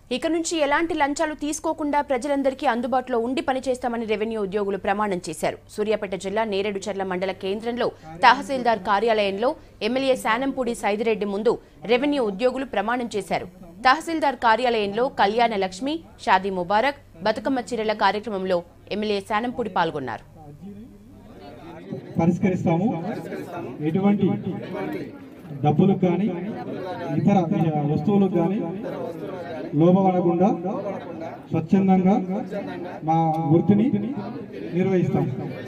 ఇక నుంచి ఎలాంటి లంచాలు తీసుకోకుండా ప్రజలందరికీ అందుబాటులో ఉండి పనిచేస్తామని రెవెన్యూ ఉద్యోగులు ప్రమాణం చేశారు సూర్యాపేట జిల్లా నేరేడుచర్ల మండల కేంద్రంలో తహసీల్దార్ కార్యాలయంలో ఎమ్మెల్యే శానంపూడి సైదిరెడ్డి ముందు రెవెన్యూ ఉద్యోగులు ప్రమాణం చేశారు తహసీల్దార్ కార్యాలయంలో కళ్యాణ లక్ష్మి షాదీ ముబారక్ బతుకమ్మ చీరల కార్యక్రమంలో ఎమ్మెల్యే శానంపూడి పాల్గొన్నారు పరిష్కరిస్తాము ఎటువంటి డబ్బులకు కానీ ఇతర వస్తువులకు కానీ లోపడకుండా స్వచ్ఛందంగా మా వృత్తిని నిర్వహిస్తాం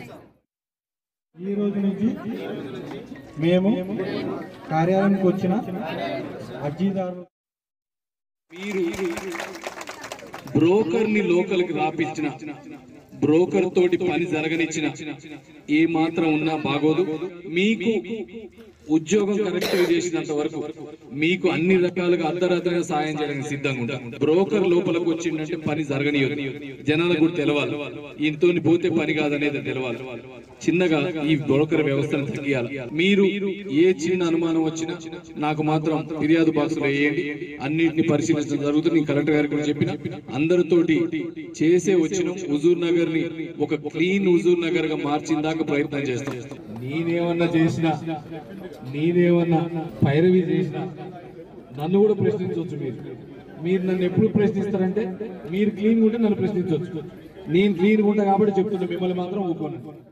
ఈ రోజు నుంచి మేము కార్యాలయానికి వచ్చిన అర్జీదారులు మీరు బ్రోకర్ ని లోకల్కి రాపించిన బ్రోకర్ తోటి పని జరగనిచ్చిన ఏ మాత్రం ఉన్నా బాగోదు మీకు ఉద్యోగం కరెక్ట్ చేసినంత వరకు మీకు అన్ని రకాలుగా అర్ధరాత్రిగా సాయం చేయడానికి సిద్ధంగా ఉంటాం బ్రోకర్ లోపలికి వచ్చిందంటే పని జరగనియదు జనాలకు కూడా తెలవాలి ఈయనతో పోతే పని కాదనేది తెలవాలి చిన్నగా ఈ బ్రోకర్ వ్యవస్థను తగ్గియాలి మీరు ఏ చిన్న అనుమానం వచ్చినా నాకు మాత్రం ఫిర్యాదు బాక్సులు వేయండి అన్నిటిని పరిశీలించడం జరుగుతుంది నేను కలెక్టర్ గారికి కూడా చెప్పిన అందరితోటి చేసే వచ్చిన హుజూర్ నగర్ ని ఒక క్లీన్ హుజూర్ నగర్ గా మార్చిందాక ప్రయత్నం చేస్తాం నేనేమన్నా చేసినా నేనేమన్నా పైరవి చేసినా నన్ను కూడా ప్రశ్నించవచ్చు మీరు మీరు నన్ను ఎప్పుడు ప్రశ్నిస్తారంటే మీరు క్లీన్ ఉంటే నన్ను ప్రశ్నించవచ్చు నేను క్లీన్ ఉంటా కాబట్టి చెప్తున్నా మిమ్మల్ని మాత్రం ఊరుకోను